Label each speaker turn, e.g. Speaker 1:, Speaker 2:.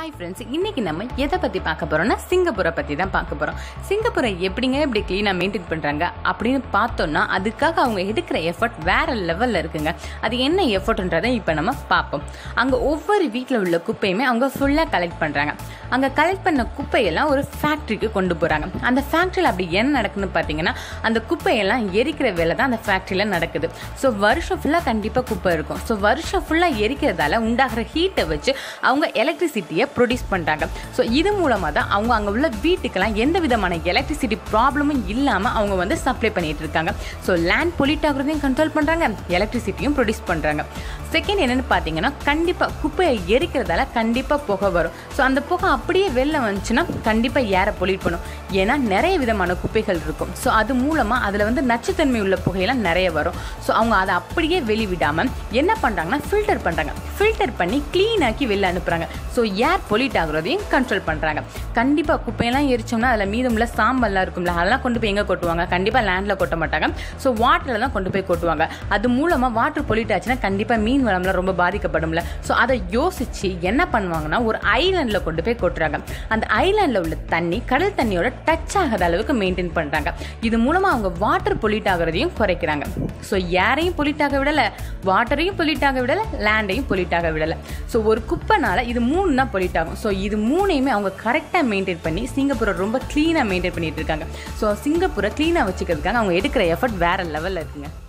Speaker 1: hi friends இன்னைக்கு நம்ம எதை பற்றி பார்க்க போறோம்னா சிங்கப்பூரை பற்றி தான் பார்க்க போகிறோம் சிங்கப்பூரை எப்படிங்க இப்படி க்ளீனாக மெயின்டைன் பண்ணுறாங்க அப்படின்னு பார்த்தோம்னா அதுக்காக அவங்க எடுக்கிற எஃபர்ட் வேற லெவலில் இருக்குங்க அது என்ன எஃபர்ட்ன்றதை இப்போ நம்ம பார்ப்போம் அங்கே ஒவ்வொரு வீட்டில் உள்ள குப்பையுமே அவங்க ஃபுல்லாக கலெக்ட் பண்ணுறாங்க அங்கே கலெக்ட் பண்ண குப்பையெல்லாம் ஒரு ஃபேக்ட்ரிக்கு கொண்டு போகிறாங்க அந்த ஃபேக்ட்ரியில் அப்படி என்ன நடக்குதுன்னு பார்த்தீங்கன்னா அந்த குப்பையெல்லாம் எரிக்கிற வேலை தான் அந்த ஃபேக்ட்ரியில் நடக்குது ஸோ வருஷம் ஃபுல்லாக கண்டிப்பாக குப்பை இருக்கும் ஸோ வருஷம் ஃபுல்லாக எரிக்கிறதால உண்டாகிற ஹீட்டை வச்சு அவங்க எலக்ட்ரிசிட்டியை ப்ரொடியூஸ் பண்ணுறாங்க ஸோ இது மூலமாக தான் அவங்க அங்கே உள்ள வீட்டுக்கெல்லாம் எந்த விதமான எலக்ட்ரிசிட்டி ப்ராப்ளமும் இல்லாமல் அவங்க வந்து சப்ளை பண்ணிட்டு இருக்காங்க ஸோ லேண்ட் பொலிட் ஆகுறதையும் கண்ட்ரோல் பண்ணுறாங்க எலக்ட்ரிசிட்டியும் ப்ரொடியூஸ் பண்ணுறாங்க செகண்ட் என்னென்னு பார்த்தீங்கன்னா கண்டிப்பாக குப்பையை எரிக்கிறதால கண்டிப்பாக புகை வரும் ஸோ அந்த புகை அப்படியே வெளில வந்துச்சுன்னா கண்டிப்பாக ஏரை பொலிட் பண்ணும் ஏன்னா நிறைய விதமான குப்பைகள் இருக்கும் ஸோ அது மூலமாக அதில் வந்து நச்சுத்தன்மை உள்ள புகையெல்லாம் நிறைய வரும் ஸோ அவங்க அதை அப்படியே வெளிவிடாமல் என்ன பண்ணுறாங்கன்னா ஃபில்டர் பண்ணுறாங்க ஃபில்டர் பண்ணி க்ளீன் ஆக்கி வெளில அனுப்புகிறாங்க ஸோ ஏர் பொலிட் ஆகுறதையும் கண்ட்ரோல் பண்ணுறாங்க கண்டிப்பாக குப்பையெல்லாம் எரிச்சோம்னா அதில் மீதமுள்ள சாம்பல்லாம் இருக்கும்ல அதெல்லாம் கொண்டு போய் எங்கே கொட்டுவாங்க கண்டிப்பாக லேண்டில் கொட்ட மாட்டாங்க ஸோ வாட்டரில் தான் கொண்டு போய் கொட்டுவாங்க அது மூலமாக வாட்டர் பொலிட் ஆச்சுன்னா கண்டிப்பாக மீன் வளம்லாம் ரொம்ப பாதிக்கப்படும்ல ஸோ அதை யோசித்து என்ன பண்ணுவாங்கன்னா ஒரு ஐலாண்டில் கொண்டு போய் கொட்டுறாங்க அந்த ஐலாண்டில் உள்ள தண்ணி கடல் தண்ணியோட டச் ஆகாத அளவுக்கு மெயின்டைன் பண்ணுறாங்க இது மூலமாக அவங்க வாட்டர் பொலிட் ஆகிறதையும் குறைக்கிறாங்க ஸோ ஏரையும் பொலிட் ஆக விடலை வாட்டரையும் பொலிட் ஆக விடலை லேண்டையும் பொலிட் ஆக விடலை ஸோ ஒரு குப்பைனால இது மூணு தான் பொலிட் ஆகும் ஸோ இது மூணையுமே அவங்க கரெக்டாக மெயின்டைன் பண்ணி சிங்கப்பூரை ரொம்ப க்ளீனாக மெயின்டைன் பண்ணிட்டு இருக்காங்க ஸோ சிங்கப்பூரை க்ளீனாக வச்சுக்கிறதுக்காக அவங்க எடுக்கிற எஃபர்ட் வேற லெவலில் இருக்குங்க